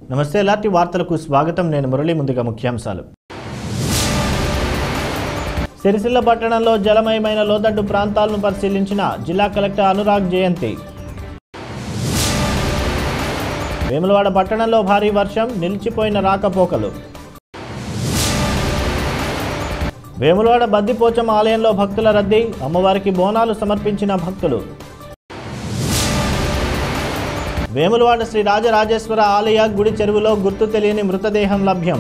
నమస్తే ఎలాంటి వార్తలకు స్వాగతం నేను మురళి ముందుగా ముఖ్యాంశాలు సిరిసిల్ల పట్టణంలో జలమయమైన లోతట్టు ప్రాంతాలను పరిశీలించిన జిల్లా కలెక్టర్ అనురాగ్ జయంతి వేములవాడ పట్టణంలో భారీ వర్షం నిలిచిపోయిన రాకపోకలు వేములవాడ బద్దిపోచమ్మ ఆలయంలో భక్తుల రద్దీ అమ్మవారికి బోనాలు సమర్పించిన భక్తులు వేములవాడ శ్రీ రాజరాజేశ్వర ఆలయ గుడి చెరువులో గుర్తు తెలియని మృతదేహం లభ్యం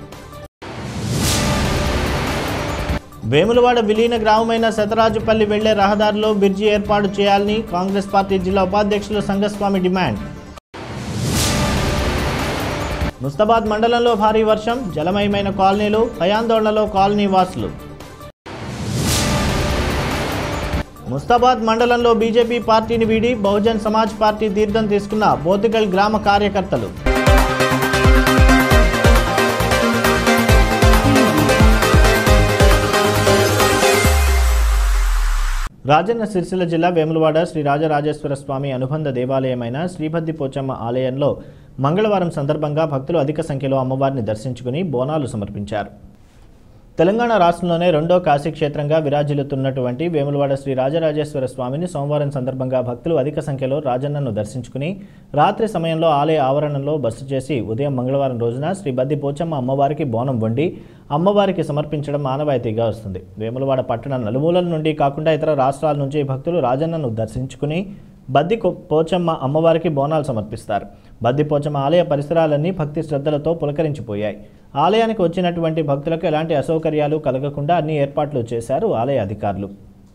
వేములవాడ విలీన గ్రామమైన శతరాజుపల్లి వెళ్లే రహదారిలో బ్రిడ్జి ఏర్పాటు చేయాలని కాంగ్రెస్ పార్టీ జిల్లా ఉపాధ్యక్షులు సంఘస్వామి డిమాండ్ ముస్తాబాద్ మండలంలో భారీ వర్షం జలమయమైన కాలనీలు భయాందోళనలో కాలనీ వాసులు ముస్తాబాద్ మండలంలో బీజేపీ పార్టీని వీడి బహుజన్ సమాజ్ పార్టీ తీర్థం తీసుకున్న బోతిగల్ గ్రామ కార్యకర్తలు రాజన్న సిరిసిల్ల జిల్లా వేములవాడ శ్రీ రాజరాజేశ్వర స్వామి అనుబంధ దేవాలయమైన శ్రీభద్ది పోచమ్మ ఆలయంలో మంగళవారం సందర్భంగా భక్తులు అధిక సంఖ్యలో అమ్మవారిని దర్శించుకుని బోనాలు సమర్పించారు తెలంగాణ రాష్ట్రంలోనే రెండో కాశీక్షేత్రంగా విరాజిల్లుతున్నటువంటి వేములవాడ శ్రీ రాజరాజేశ్వర స్వామిని సోమవారం సందర్భంగా భక్తులు అధిక సంఖ్యలో రాజన్నను దర్శించుకుని రాత్రి సమయంలో ఆలయ ఆవరణలో బస చేసి ఉదయం మంగళవారం రోజున శ్రీ బద్ది పోచమ్మ అమ్మవారికి బోనం వండి అమ్మవారికి సమర్పించడం ఆనవాయితీగా వస్తుంది వేములవాడ పట్టణ నలుమూలల నుండి కాకుండా ఇతర రాష్ట్రాల నుంచి భక్తులు రాజన్నను దర్శించుకుని బద్ది కొ- పోచమ్మ అమ్మవారికి బోనాలు సమర్పిస్తారు బద్ది పోచమ్మ ఆలయ పరిసరాలన్నీ భక్తి శ్రద్ధలతో పులకరించిపోయాయి ఆలయానికి వచ్చినటువంటి భక్తులకు ఎలాంటి అసౌకర్యాలు కలగకుండా అన్ని ఏర్పాట్లు చేశారు ఆలయ అధికారులు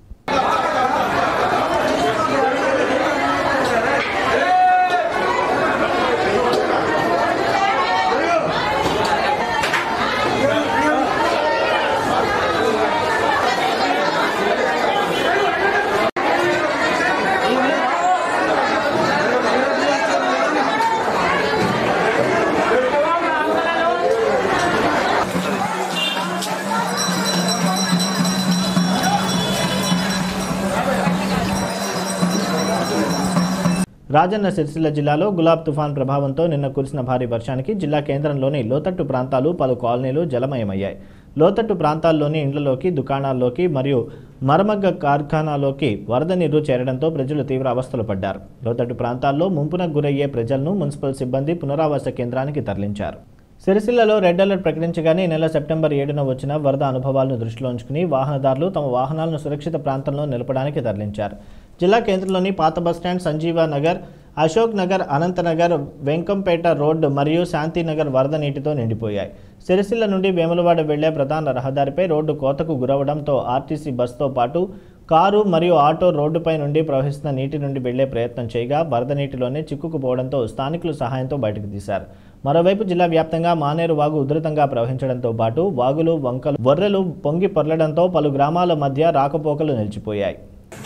రాజన్న సిరిసిల్ల జిల్లాలో గులాబ్ తుఫాన్ ప్రభావంతో నిన్న కురిసిన భారీ వర్షానికి జిల్లా కేంద్రంలోని లోతట్టు ప్రాంతాలు పలు కాలనీలు జలమయమయ్యాయి లోతట్టు ప్రాంతాల్లోని ఇండ్లలోకి దుకాణాల్లోకి మరియు మరమగ్గ కార్ఖానాలోకి వరద నీరు చేరడంతో ప్రజలు తీవ్ర అవస్థలు పడ్డారు లోతట్టు ప్రాంతాల్లో ముంపునకు గురయ్యే ప్రజలను మున్సిపల్ సిబ్బంది పునరావాస కేంద్రానికి తరలించారు సిరిసిల్లలో రెడ్ అలర్ట్ ప్రకటించగానే ఈ నెల సెప్టెంబర్ ఏడున వచ్చిన వరద అనుభవాలను దృష్టిలో ఉంచుకుని వాహనదారులు తమ వాహనాలను సురక్షిత ప్రాంతంలో నిలపడానికి తరలించారు జిల్లా కేంద్రంలోని పాత బస్టాండ్ సంజీవ నగర్ అశోక్ నగర్ అనంతనగర్ వెంకంపేట రోడ్డు మరియు శాంతినగర్ వరద నీటితో నిండిపోయాయి సిరిసిల్ల నుండి వేములవాడ వెళ్లే ప్రధాన రహదారిపై రోడ్డు కోతకు గురవడంతో ఆర్టీసీ బస్తో పాటు కారు మరియు ఆటో రోడ్డుపై నుండి ప్రవహిస్తున్న నీటి నుండి వెళ్లే ప్రయత్నం చేయగా వరద నీటిలోనే చిక్కుకుపోవడంతో స్థానికుల సహాయంతో బయటకు తీశారు మరోవైపు జిల్లా వ్యాప్తంగా మానేరు వాగు ఉధృతంగా ప్రవహించడంతో పాటు వాగులు వంకలు బొర్రెలు పొంగి పొర్లడంతో పలు గ్రామాల మధ్య రాకపోకలు నిలిచిపోయాయి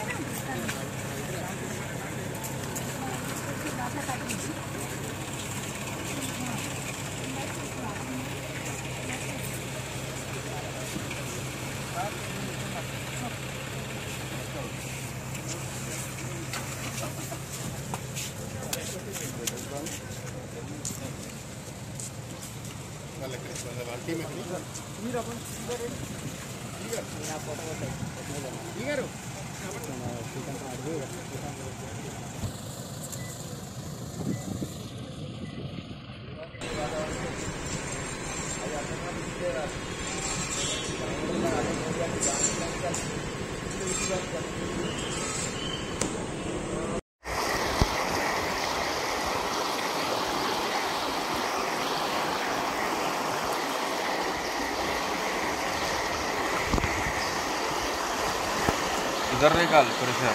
इधर निकाल परेशान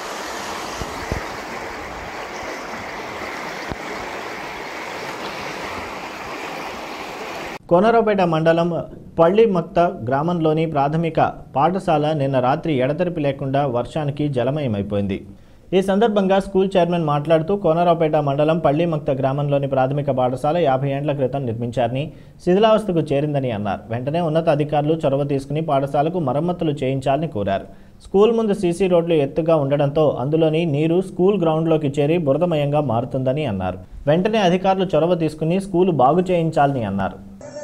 కోనరావుపేట మండలం పళ్ళిమక్త గ్రామంలోని ప్రాథమిక పాఠశాల నిన్న రాత్రి ఎడతెరిపి లేకుండా వర్షానికి జలమయమైపోయింది ఈ సందర్భంగా స్కూల్ చైర్మన్ మాట్లాడుతూ కోనరావుపేట మండలం పள்ளிమక్త గ్రామంలోని ప్రాథమిక పాఠశాల యాభై ఏండ్ల క్రితం నిర్మించారని శిథిలావస్థకు చేరిందని అన్నారు వెంటనే ఉన్నత అధికారులు చొరవ తీసుకుని పాఠశాలకు మరమ్మతులు చేయించాలని కోరారు స్కూల్ ముందు సీసీ రోడ్లు ఎత్తుగా ఉండడంతో అందులోని నీరు స్కూల్ గ్రౌండ్లోకి చేరి బురదమయంగా మారుతుందని అన్నారు వెంటనే అధికారులు చొరవ తీసుకుని స్కూలు బాగు చేయించాలని అన్నారు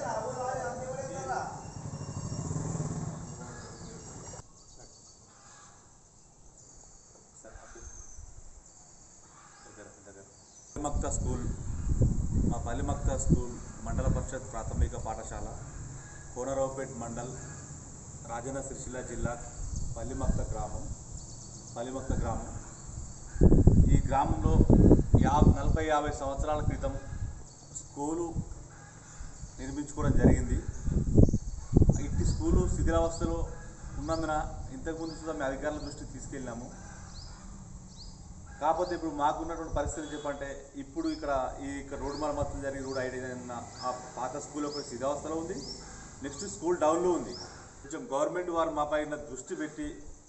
పల్లిమక్త స్కూల్ మా పల్లిమక్త స్కూల్ మండల పరిషత్ ప్రాథమిక పాఠశాల కోనరావుపేట్ మండల్ రాజన్న సిరిసిల్ల జిల్లా పల్లిమక్త గ్రామం పల్లిమక్త గ్రామం ఈ గ్రామంలో యా నలభై యాభై సంవత్సరాల క్రితం స్కూలు నిర్మించుకోవడం జరిగింది ఇట్టి స్కూలు శిథిలావస్థలో ఉన్నందున ఇంతకుముందు కూడా మేము అధికారుల దృష్టికి తీసుకెళ్ళినాము కాకపోతే ఇప్పుడు మాకున్నటువంటి పరిస్థితి చెప్పంటే ఇప్పుడు ఇక్కడ ఈ ఇక్కడ రోడ్డు మరమ్మతులు జరిగి రోడ్ ఐడి అయిన ఆ పాత స్కూల్ ఒక శిథావస్థలో ఉంది నెక్స్ట్ స్కూల్ డౌన్లో ఉంది కొంచెం గవర్నమెంట్ వారు మా పైన దృష్టి పెట్టి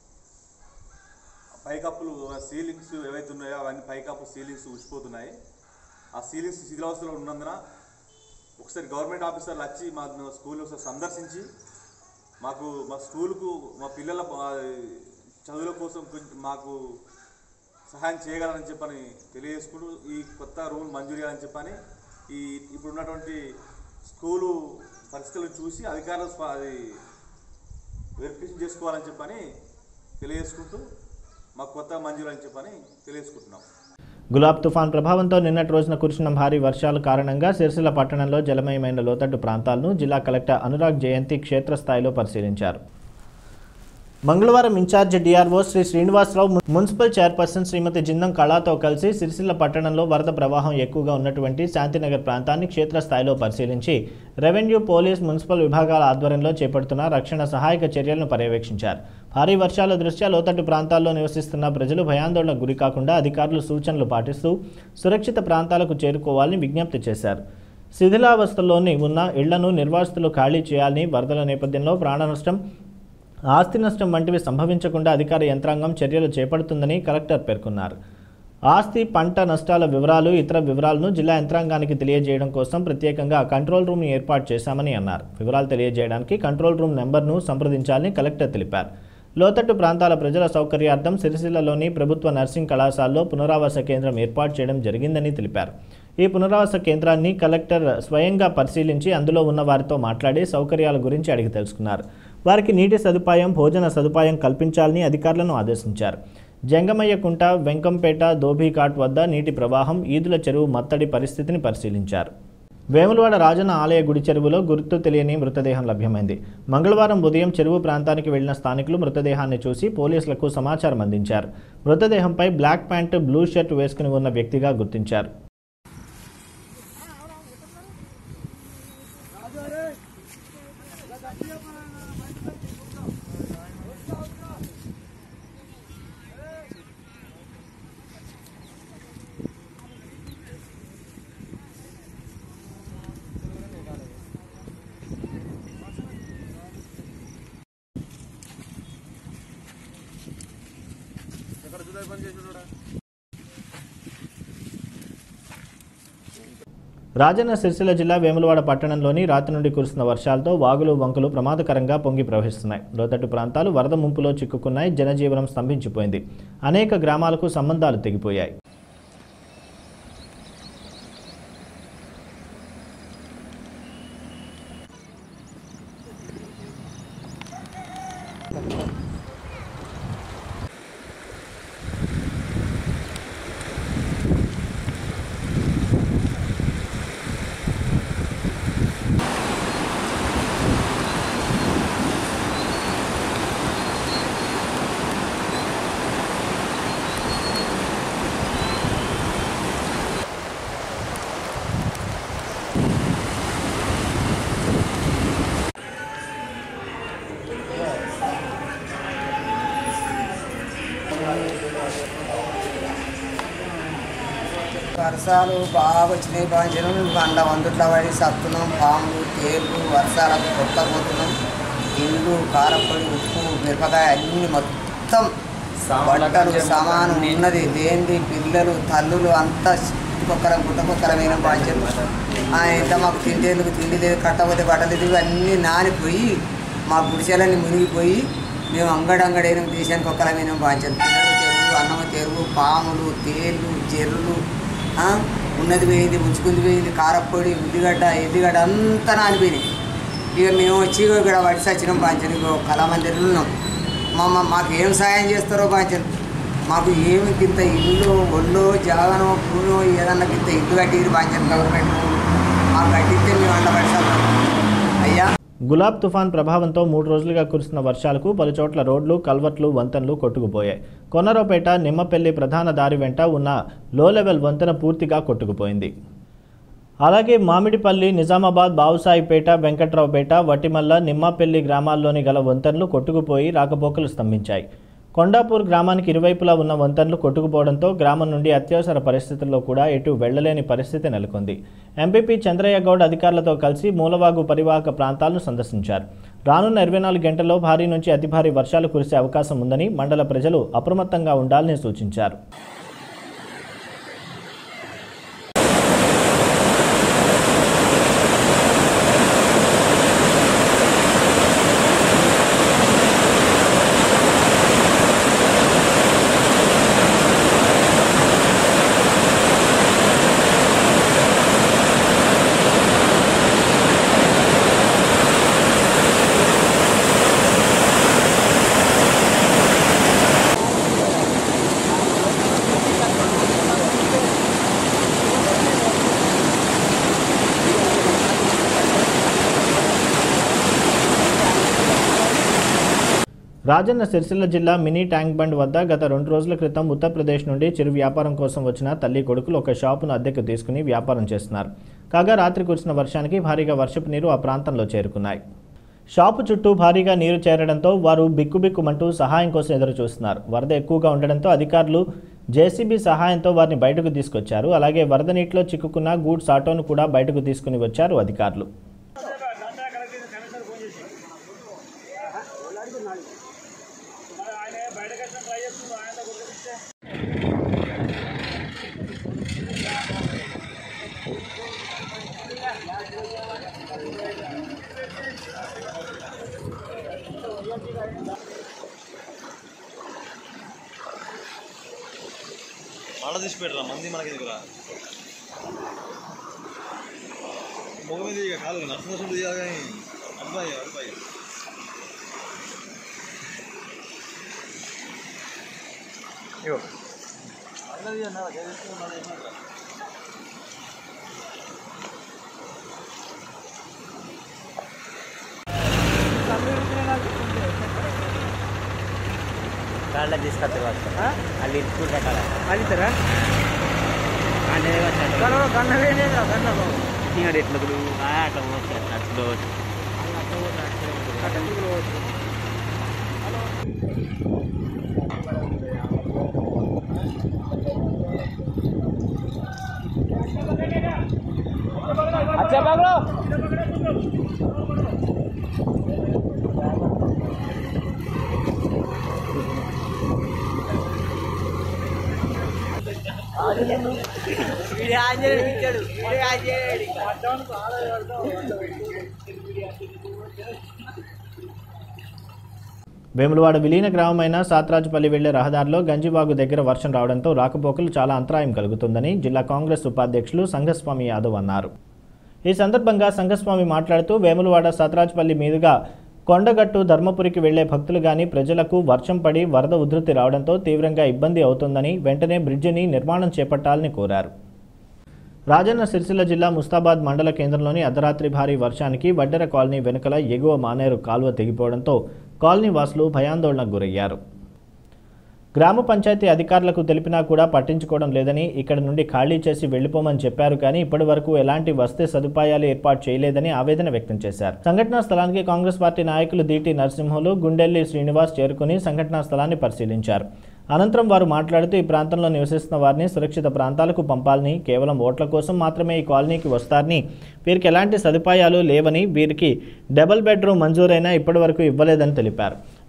పైకప్పులు సీలింగ్స్ ఏవైతే ఉన్నాయో అవన్నీ పైకప్పు సీలింగ్స్ ఉచ్చిపోతున్నాయి ఆ సీలింగ్స్ శిథిలావస్థలో ఉన్నందున ఒకసారి గవర్నమెంట్ ఆఫీసర్లు వచ్చి మా స్కూల్ ఒకసారి సందర్శించి మాకు మా స్కూల్కు మా పిల్లల ఆ, చదువుల కోసం కొంచెం మాకు సహాయం చేయగలరని చెప్పని తెలియజేసుకుంటూ ఈ కొత్త రూల్ మంజూరు చేయాలని చెప్పని ఈ ఇప్పుడు ఉన్నటువంటి స్కూలు పరిస్థితులు చూసి అధికారులు స్వ- అది వెరిఫికేషన్ చేసుకోవాలని చెప్పని తెలియజేసుకుంటూ మాకు కొత్త మంజూరు అని చెప్పని తెలియజేసుకుంటున్నాం గులాబ్ తుఫాన్ ప్రభావంతో నిన్నటి రోజున కురిసిన భారీ వర్షాల కారణంగా సిరిసిల్ల పట్టణంలో జలమయమైన లోతట్టు ప్రాంతాలను జిల్లా కలెక్టర్ అనురాగ్ జయంతి క్షేత్రస్థాయిలో పరిశీలించారు మంగళవారం ఇన్ఛార్జ్ డిఆర్ఓ శ్రీ శ్రీనివాసరావు ము- మున్సిపల్ చైర్పర్సన్ శ్రీమతి జిందం కళాతో కలిసి సిరిసిల్ల పట్టణంలో వరద ప్రవాహం ఎక్కువగా ఉన్నటువంటి శాంతినగర్ ప్రాంతాన్ని క్షేత్రస్థాయిలో పరిశీలించి రెవెన్యూ పోలీస్ మున్సిపల్ విభాగాల ఆధ్వర్యంలో చేపడుతున్న రక్షణ సహాయక చర్యలను పర్యవేక్షించారు భారీ వర్షాల దృష్ట్యా లోతట్టు ప్రాంతాల్లో నివసిస్తున్న ప్రజలు భయాందోళనకు గురి కాకుండా అధికారులు సూచనలు పాటిస్తూ సురక్షిత ప్రాంతాలకు చేరుకోవాలని విజ్ఞప్తి చేశారు శిథిలావస్థలోని ఉన్న ఇళ్లను నిర్వాసితులు ఖాళీ చేయాలని వరదల నేపథ్యంలో ప్రాణ నష్టం ఆస్తి నష్టం వంటివి సంభవించకుండా అధికార యంత్రాంగం చర్యలు చేపడుతుందని కలెక్టర్ పేర్కొన్నారు ఆస్తి పంట నష్టాల వివరాలు ఇతర వివరాలను జిల్లా యంత్రాంగానికి తెలియజేయడం కోసం ప్రత్యేకంగా కంట్రోల్ రూమ్ని ఏర్పాటు చేశామని అన్నారు వివరాలు తెలియజేయడానికి కంట్రోల్ రూమ్ నెంబర్ను సంప్రదించాలని కలెక్టర్ తెలిపారు లోతట్టు ప్రాంతాల ప్రజల సౌకర్యార్థం సిరిసిల్లలోని ప్రభుత్వ నర్సింగ్ కళాశాలలో పునరావాస కేంద్రం ఏర్పాటు చేయడం జరిగిందని తెలిపారు ఈ పునరావాస కేంద్రాన్ని కలెక్టర్ స్వయంగా పరిశీలించి అందులో ఉన్న వారితో మాట్లాడి సౌకర్యాల గురించి అడిగి తెలుసుకున్నారు వారికి నీటి సదుపాయం భోజన సదుపాయం కల్పించాలని అధికారులను ఆదేశించారు జంగమయ్య కుంట వెంకంపేట దోబీఘాట్ వద్ద నీటి ప్రవాహం ఈదుల చెరువు మత్తడి పరిస్థితిని పరిశీలించారు వేములవాడ రాజన్న ఆలయ గుడి చెరువులో గుర్తు తెలియని మృతదేహం లభ్యమైంది మంగళవారం ఉదయం చెరువు ప్రాంతానికి వెళ్లిన స్థానికులు మృతదేహాన్ని చూసి పోలీసులకు సమాచారం అందించారు మృతదేహంపై బ్లాక్ ప్యాంటు బ్లూ షర్ట్ వేసుకుని ఉన్న వ్యక్తిగా గుర్తించారు రాజన్న సిరిసిల్ల జిల్లా వేములవాడ పట్టణంలోని రాత్రి నుండి కురుస్తున్న వర్షాలతో వాగులు వంకలు ప్రమాదకరంగా పొంగి ప్రవహిస్తున్నాయి లోతట్టు ప్రాంతాలు వరద ముంపులో చిక్కుకున్నాయి జనజీవనం స్తంభించిపోయింది అనేక గ్రామాలకు సంబంధాలు తెగిపోయాయి వర్షాలు బాగా వచ్చినాయి భావించడం వంద వందుట్ల పడి సత్తున్నాం పాములు తేళ్ళు వర్షాలకు కొత్త పోతున్నాం ఇల్లు కారపొడి ఉప్పు మిరపకాయ అన్నీ మొత్తం బట్టలు సామాను ఉన్నది లేనిది పిల్లలు తల్లులు అంతా కుక్కరం గుట్టకొక్కరం అయిన బాధ్యత ఆ, ఎంత మాకు తిండేందుకు తిండి లేదు కట్టకపోతే బట్టలు లేదు ఇవన్నీ నానిపోయి మా గుడిసెలన్నీ మునిగిపోయి మేము అంగడంగడైన దేశానికి ఒక్కరమైన బాధ్యత పిల్లలు తెరువు అన్నం తెరువు పాములు తేళ్ళు చెర్రులు ఆ, ఉన్నది పోయింది ముంచుకుంది పోయింది కారప్పొడి ఉల్లిగడ్డ ఎల్లిగడ్డ అంతా నానిపోయినాయి ఇక మేము వచ్చి ఇక్కడ వడిసి వచ్చినాం బాంచని కళామందిరంలో ఉన్నాం మా మా- మాకు ఏం సాయం చేస్తారో బాంచన్ మాకు ఏమి ఇంత ఇల్లు ఒళ్ళు జాగనో పూనో ఏదన్నా ఇంత ఇల్లు కట్టిరు బాంచన్ గవర్నమెంట్ మాకు కట్టిస్తే మేము అండ పడిసాం అయ్యా గులాబ్ తుఫాన్ ప్రభావంతో మూడు రోజులుగా కురుస్తున్న వర్షాలకు పలుచోట్ల రోడ్లు కల్వర్ట్లు వంతెనలు కొట్టుకుపోయాయి కొన్నరోపేట నిమ్మపల్లి ప్రధాన దారి వెంట ఉన్న లో లెవెల్ వంతెన పూర్తిగా కొట్టుకుపోయింది అలాగే మామిడిపల్లి నిజామాబాద్ బావుసాయిపేట వెంకట్రావుపేట వటిమల్ల నిమ్మపల్లి గ్రామాల్లోని గల వంతెనలు కొట్టుకుపోయి రాకపోకలు స్తంభించాయి కొండాపూర్ గ్రామానికి ఇరువైపులా ఉన్న వంతెనలు కొట్టుకుపోవడంతో గ్రామం నుండి అత్యవసర పరిస్థితుల్లో కూడా ఎటు వెళ్లలేని పరిస్థితి నెలకొంది ఎంపీపీ చంద్రయ్య గౌడ్ అధికారులతో కలిసి మూలవాగు పరివాహక ప్రాంతాలను సందర్శించారు రానున్న ఇరవై నాలుగు గంటల్లో భారీ నుంచి అతి భారీ వర్షాలు కురిసే అవకాశం ఉందని మండల ప్రజలు అప్రమత్తంగా ఉండాలని సూచించారు రాజన్న సిరిసిల్ల జిల్లా మినీ ట్యాంక్ బండ్ వద్ద గత రెండు రోజుల క్రితం ఉత్తరప్రదేశ్ నుండి చిరు వ్యాపారం కోసం వచ్చిన తల్లి కొడుకులు ఒక షాపును అద్దెకు తీసుకుని వ్యాపారం చేస్తున్నారు కాగా రాత్రి కురిసిన వర్షానికి భారీగా వర్షపు నీరు ఆ ప్రాంతంలో చేరుకున్నాయి షాపు చుట్టూ భారీగా నీరు చేరడంతో వారు బిక్కుబిక్కుమంటూ సహాయం కోసం ఎదురు చూస్తున్నారు వరద ఎక్కువగా ఉండడంతో అధికారులు జేసీబీ సహాయంతో వారిని బయటకు తీసుకొచ్చారు అలాగే వరద నీటిలో చిక్కుకున్న గూడ్స్ ఆటోను కూడా బయటకు తీసుకుని వచ్చారు అధికారులు మళ్ళీ తీసి పెట్టరా మంది మనకి ఎదుగురా మొగ మీద ఇక కాదు నర్సు తీయాలి కానీ అబ్బాయి అబ్బాయి ఇగో అన్నది అన్న చేస్తే మళ్ళీ ఏమంటారా గాళ్ళ తీసుకొస్తారు వాళ్ళు ఇచ్చుకుంటు పెట్టాలి అల్లితారా ఎట్లా అట్లా పోవచ్చు అట్లా పోవచ్చు వేములవాడ విలీన గ్రామమైన సాత్రాజుపల్లి వెళ్లే రహదారిలో గంజివాగు దగ్గర వర్షం రావడంతో రాకపోకలు చాలా అంతరాయం కలుగుతుందని జిల్లా కాంగ్రెస్ ఉపాధ్యక్షులు సంఘస్వామి యాదవ్ అన్నారు ఈ సందర్భంగా సంఘస్వామి మాట్లాడుతూ వేములవాడ సత్రాజ్పల్లి మీదుగా కొండగట్టు ధర్మపురికి వెళ్లే భక్తులు గాని ప్రజలకు వర్షం పడి వరద ఉధృతి రావడంతో తీవ్రంగా ఇబ్బంది అవుతుందని వెంటనే బ్రిడ్జిని నిర్మాణం చేపట్టాలని కోరారు రాజన్న సిరిసిల్ల జిల్లా ముస్తాబాద్ మండల కేంద్రంలోని అర్ధరాత్రి భారీ వర్షానికి వడ్డెర కాలనీ వెనుకల ఎగువ మానేరు కాలువ తెగిపోవడంతో కాలనీ వాసులు భయాందోళనకు గురయ్యారు గ్రామ పంచాయతీ అధికారులకు తెలిపినా కూడా పట్టించుకోవడం లేదని ఇక్కడ నుండి ఖాళీ చేసి వెళ్లిపోమని చెప్పారు కానీ ఇప్పటి వరకు ఎలాంటి వసతి సదుపాయాలు ఏర్పాటు చేయలేదని ఆవేదన వ్యక్తం చేశారు సంఘటనా స్థలానికి కాంగ్రెస్ పార్టీ నాయకులు దీటి నరసింహులు గుండెల్లి శ్రీనివాస్ చేరుకుని సంఘటనా స్థలాన్ని పరిశీలించారు అనంతరం వారు మాట్లాడుతూ ఈ ప్రాంతంలో నివసిస్తున్న వారిని సురక్షిత ప్రాంతాలకు పంపాలని కేవలం ఓట్ల కోసం మాత్రమే ఈ కాలనీకి వస్తారని వీరికి ఎలాంటి సదుపాయాలు లేవని వీరికి డబుల్ బెడ్రూమ్ మంజూరైనా ఇప్పటి వరకు ఇవ్వలేదని తెలిపారు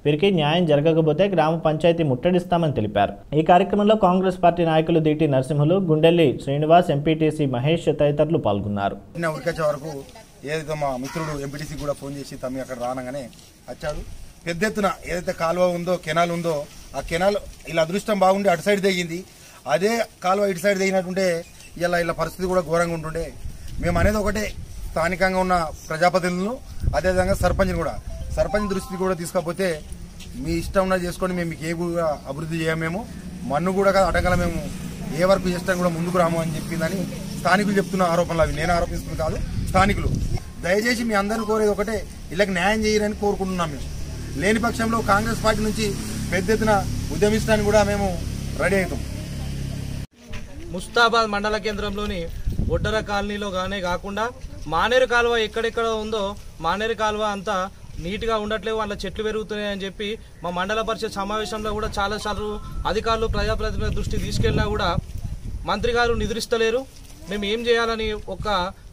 వీరికి న్యాయం జరగకపోతే గ్రామ పంచాయతీ ముట్టడిస్తామని తెలిపారు ఈ కార్యక్రమంలో కాంగ్రెస్ పార్టీ నాయకులు దీటి నరసింహులు గుండెల్లి శ్రీనివాస్ ఎంపీటీసీ మహేష్ తదితరులు పాల్గొన్నారు నిన్న ఉరికొచ్చే వరకు ఏదైతే మా మిత్రుడు ఎంపీటీసీ కూడా ఫోన్ చేసి తమ్మి అక్కడ రానగానే వచ్చాడు పెద్ద ఎత్తున ఏదైతే కాలువ ఉందో కెనాల్ ఉందో ఆ కెనాల్ ఇలా అదృష్టం బాగుండి అటు సైడ్ దిగింది అదే కాలువ ఇటు సైడ్ దిగినట్టుంటే ఇలా ఇలా పరిస్థితి కూడా ఘోరంగా ఉంటుండే మేము అనేది ఒకటే స్థానికంగా ఉన్న ప్రజాప్రతినిధులను అదేవిధంగా సర్పంచ్ని కూడా సర్పంచ్ దృష్టికి కూడా తీసుకపోతే మీ ఇష్టం ఉన్నది చేసుకొని మేము మీకు ఏ కూడా అభివృద్ధి చేయమేమో మన్ను కూడా కాదు అడగల మేము ఏ వరకు చేస్తాం కూడా ముందుకు రాము అని చెప్పిందని స్థానికులు చెప్తున్న ఆరోపణలు అవి నేను ఆరోపిస్తుంది కాదు స్థానికులు దయచేసి మీ అందరిని కోరేది ఒకటే వీళ్ళకి న్యాయం చేయరని కోరుకుంటున్నాం మేము లేని పక్షంలో కాంగ్రెస్ పార్టీ నుంచి పెద్ద ఎత్తున ఉద్యమించడానికి కూడా మేము రెడీ అవుతాం ముస్తాబాద్ మండల కేంద్రంలోని ఒడ్డర కాలనీలో గానే కాకుండా మానేరు కాలువ ఎక్కడెక్కడ ఉందో మానేరు కాలువ అంతా నీట్గా ఉండట్లేవు అందులో చెట్లు పెరుగుతున్నాయి అని చెప్పి మా మండల పరిషత్ సమావేశంలో కూడా చాలాసార్లు అధికారులు ప్రజాప్రతినిధుల దృష్టి తీసుకెళ్ళినా కూడా మంత్రి గారు నిద్రిస్తలేరు మేము ఏం చేయాలని ఒక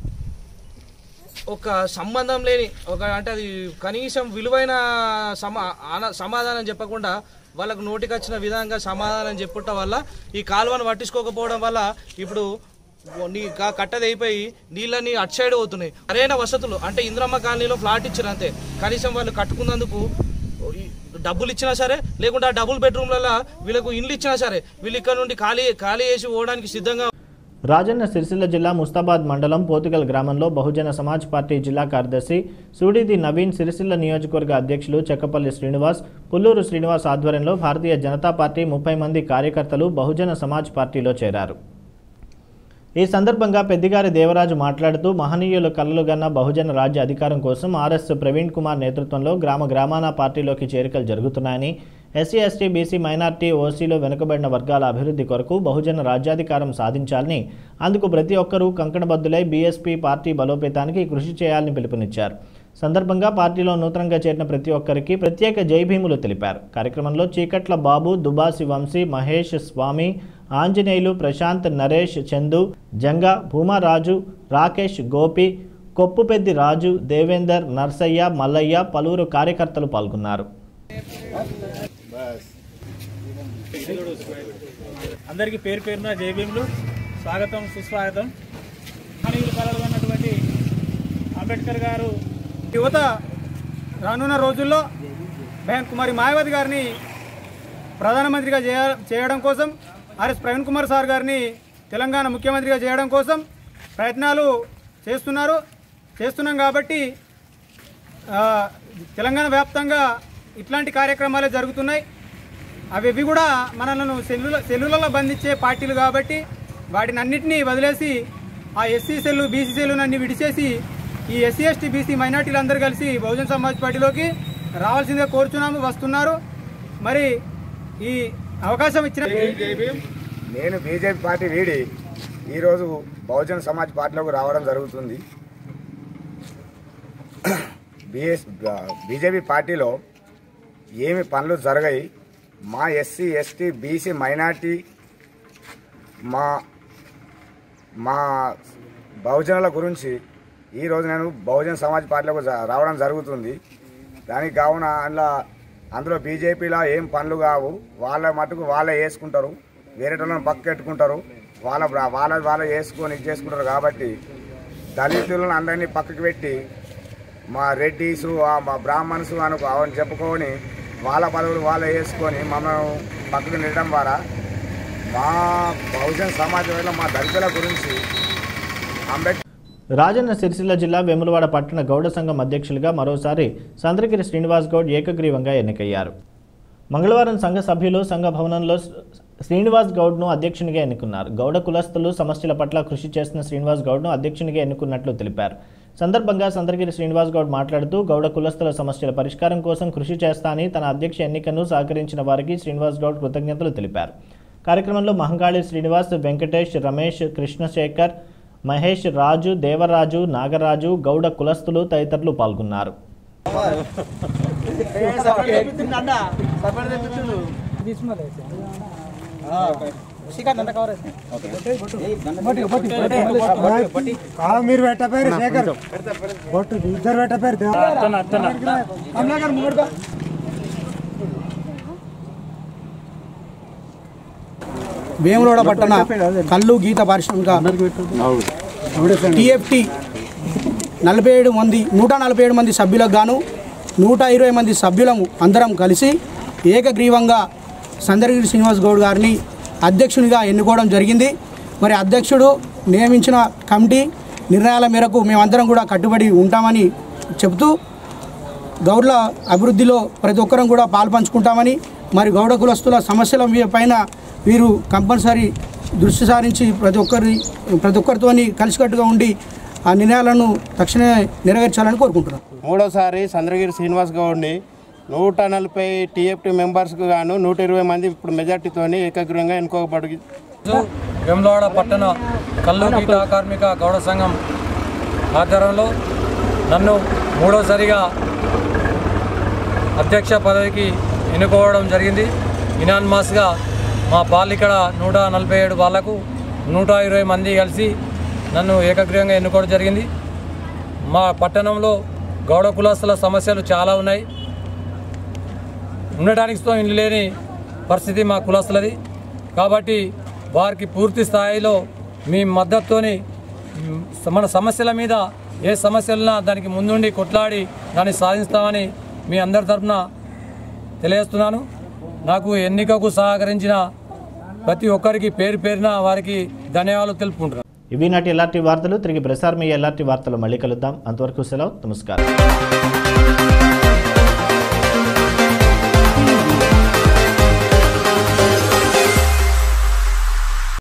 ఒక సంబంధం లేని ఒక అంటే అది కనీసం విలువైన సమా ఆన- సమాధానం చెప్పకుండా వాళ్ళకు నోటికి వచ్చిన విధంగా సమాధానం చెప్పుట వల్ల ఈ కాలువను పట్టించుకోకపోవడం వల్ల ఇప్పుడు నీ క- కట్టది అయిపోయి నీళ్ళని అటు సైడ్ పోతున్నాయి సరైన వసతులు అంటే ఇంద్రమ్మ కాలనీలో ఫ్లాట్ ఇచ్చారు అంతే కనీసం వాళ్ళు కట్టుకున్నందుకు ఈ డబ్బులు ఇచ్చినా సరే లేకుంటే ఆ డబుల్ బెడ్రూమ్లలో వీళ్ళకు ఇండ్లు ఇచ్చినా సరే వీళ్ళు ఇక్కడ నుండి ఖాళీ ఖాళీ చేసి పోవడానికి సిద్ధంగా రాజన్న సిరిసిల్ల జిల్లా ముస్తాబాద్ మండలం పోతుగల్ గ్రామంలో బహుజన సమాజ్ పార్టీ జిల్లా కార్యదర్శి సూడిది నవీన్ సిరిసిల్ల నియోజకవర్గ అధ్యక్షులు చెక్కపల్లి శ్రీనివాస్ పుల్లూరు శ్రీనివాస్ ఆధ్వర్యంలో భారతీయ జనతా పార్టీ ముప్పై మంది కార్యకర్తలు బహుజన సమాజ్ పార్టీలో చేరారు ఈ సందర్భంగా పెద్దిగారి దేవరాజు మాట్లాడుతూ మహనీయులు కలలుగన్న బహుజన రాజ్య అధికారం కోసం ఆర్ఎస్ ప్రవీణ్ కుమార్ నేతృత్వంలో గ్రామ గ్రామాన పార్టీలోకి చేరికలు జరుగుతున్నాయని ఎస్సీ ఎస్టీ బీసీ మైనార్టీ ఓసీలో వెనుకబడిన వర్గాల అభివృద్ధి కొరకు బహుజన రాజ్యాధికారం సాధించాలని అందుకు ప్రతి ఒక్కరూ కంకణబద్దులై బీఎస్పీ పార్టీ బలోపేతానికి కృషి చేయాలని పిలుపునిచ్చారు సందర్భంగా పార్టీలో నూతనంగా చేరిన ప్రతి ఒక్కరికి ప్రత్యేక జైభీములు తెలిపారు కార్యక్రమంలో చీకట్ల బాబు దుబాసి వంశీ మహేష్ స్వామి ఆంజనేయులు ప్రశాంత్ నరేష్ చందు జంగా భూమారాజు రాకేష్ గోపి కొప్పుపెద్ది రాజు దేవేందర్ నర్సయ్య మల్లయ్య పలువురు కార్యకర్తలు పాల్గొన్నారు అందరికీ పేరు పేరున జయభీములు స్వాగతం సుస్వాగతం మహనీయులు కలలు ఉన్నటువంటి అంబేద్కర్ గారు యువత రానున్న రోజుల్లో బహన్ కుమారి మాయావతి గారిని ప్రధానమంత్రిగా చేయ చేయడం కోసం ఆర్ఎస్ ప్రవీణ్ కుమార్ సార్ గారిని తెలంగాణ ముఖ్యమంత్రిగా చేయడం కోసం ప్రయత్నాలు చేస్తున్నారు చేస్తున్నాం కాబట్టి ఆ, తెలంగాణ వ్యాప్తంగా ఇట్లాంటి కార్యక్రమాలే జరుగుతున్నాయి అవి ఇవి కూడా మనలను సెల్లుల సెల్లులలో బంధించే పార్టీలు కాబట్టి వాటిని అన్నింటినీ వదిలేసి ఆ ఎస్సీ సెల్లు బీసీ సెల్లును అన్ని విడిచేసి ఈ ఎస్సీ ఎస్టీ బీసీ మైనార్టీలు అందరూ కలిసి బహుజన్ సమాజ్ పార్టీలోకి రావాల్సిందిగా కోరుచున్నాము వస్తున్నారు మరి ఈ అవకాశం ఇచ్చిన నేను బీజేపీ పార్టీ వీడి ఈరోజు బహుజన సమాజ్ పార్టీలోకి రావడం జరుగుతుంది బిఎస్ బీజేపీ పార్టీలో ఏమి పనులు జరగాయి మా ఎస్సీ ఎస్టీ బీసీ మైనార్టీ మా మా బహుజనుల గురించి ఈరోజు నేను బహుజన సమాజ్ పార్టీలోకి జ- రావడం జరుగుతుంది దానికి కావున అందులో అందులో బీజేపీలో ఏం పనులు కావు వాళ్ళ మటుకు వాళ్ళే వేసుకుంటారు వేరే వాళ్ళని పక్కెట్టుకుంటారు వాళ్ళ వాళ్ళ వాళ్ళే వేసుకొని ఇది చేసుకుంటారు కాబట్టి దళితులను అందరినీ పక్కకు పెట్టి మా రెడ్డిసు ఆ మా బ్రాహ్మణ్స్ అనుకో అవన్నీ చెప్పుకొని వాళ్ళ పదవులు వాళ్ళే వేసుకొని మమ్మల్ని పక్కకు నెట్టడం ద్వారా మా బహుజన సమాజంలో మా దళితుల గురించి అంబేద్కర్ రాజన్న సిరిసిల్ల జిల్లా వెములవాడ పట్టణ గౌడ సంఘం అధ్యక్షులుగా మరోసారి సంద్రగిరి శ్రీనివాస్ గౌడ్ ఏకగ్రీవంగా ఎన్నికయ్యారు మంగళవారం సంఘ సభ్యులు సంఘ భవనంలో శ్రీనివాస్ గౌడ్ను అధ్యక్షునిగా ఎన్నుకున్నారు గౌడ కులస్తులు సమస్యల పట్ల కృషి చేస్తున్న శ్రీనివాస్ గౌడ్ను అధ్యక్షునిగా ఎన్నుకున్నట్లు తెలిపారు సందర్భంగా సంద్రగిరి శ్రీనివాస్ గౌడ్ మాట్లాడుతూ గౌడ కులస్తుల సమస్యల పరిష్కారం కోసం కృషి చేస్తానని తన అధ్యక్ష ఎన్నికను సహకరించిన వారికి శ్రీనివాస్ గౌడ్ కృతజ్ఞతలు తెలిపారు కార్యక్రమంలో మహంగాళి శ్రీనివాస్ వెంకటేష్ రమేష్ కృష్ణశేఖర్ మహేష్ రాజు దేవరాజు నాగరాజు గౌడ కులస్తులు తదితరులు పాల్గొన్నారు మీరు పెట్టపేరు శేఖర్ బొట్టు ఇద్దరు పెట్టపేరు వేములవాడ పట్టణ కళ్ళు గీత పారిశ్రామిక టిఎఫ్టి నలభై ఏడు మంది నూట నలభై ఏడు మంది సభ్యులకు గాను నూట ఇరవై మంది సభ్యులము అందరం కలిసి ఏకగ్రీవంగా సందర్గిరి శ్రీనివాస్ గౌడ్ గారిని అధ్యక్షునిగా ఎన్నుకోవడం జరిగింది మరి అధ్యక్షుడు నియమించిన కమిటీ నిర్ణయాల మేరకు మేమందరం కూడా కట్టుబడి ఉంటామని చెబుతూ గౌడ్ల అభివృద్ధిలో ప్రతి ఒక్కరం కూడా పాల్పంచుకుంటామని మరి గౌడ కులస్తుల సమస్యల మీ- పైన వీరు కంపల్సరీ దృష్టి సారించి ప్రతి ఒక్కరి ప్రతి ఒక్కరితోని కలిసికట్టుగా ఉండి ఆ నిర్ణయాలను తక్షణమే నెరవేర్చాలని కోరుకుంటున్నాను మూడోసారి చంద్రగిరి శ్రీనివాస్ గౌడ్ని నూట నలభై టీఎఫ్టీ మెంబర్స్కు గాను నూట ఇరవై మంది ఇప్పుడు మెజార్టీతోని ఏకగ్రీవంగా ఎన్నుకోబడి వెమ్లవాడ పట్టణ కల్లు గీత కార్మిక గౌడ సంఘం ఆధ్వర్యంలో నన్ను మూడోసారిగా అధ్యక్ష పదవికి ఎన్నుకోవడం జరిగింది ఇనాన్మాస్గా మా పాలికడ నూట నలభై ఏడు వాళ్లకు నూట ఇరవై మంది కలిసి నన్ను ఏకగ్రీవంగా ఎన్నుకోవడం జరిగింది మా పట్టణంలో గౌడ కులస్తుల సమస్యలు చాలా ఉన్నాయి ఉండటానికి తో ఇల్లు లేని పరిస్థితి మా కులస్తులది కాబట్టి వారికి పూర్తి స్థాయిలో మీ మద్దతుతోని మ్, మన సమస్యల మీద ఏ సమస్యలున్నా దానికి ముందుండి కొట్లాడి దాన్ని సాధిస్తామని మీ అందరి తరఫున తెలియజేస్తున్నాను నాకు ఎన్నికకు సహకరించిన ప్రతి ఒక్కరికి పేరు పేరున వారికి ధన్యవాదాలు తెలుపుకుంటున్నాను ఇవి నాటి ఎల్ఆర్టీ వార్తలు తిరిగి ప్రసారమయ్యే ఎల్ఆర్టీ వార్తలు మళ్ళీ కలుద్దాం అంతవరకు సెలవు నమస్కారం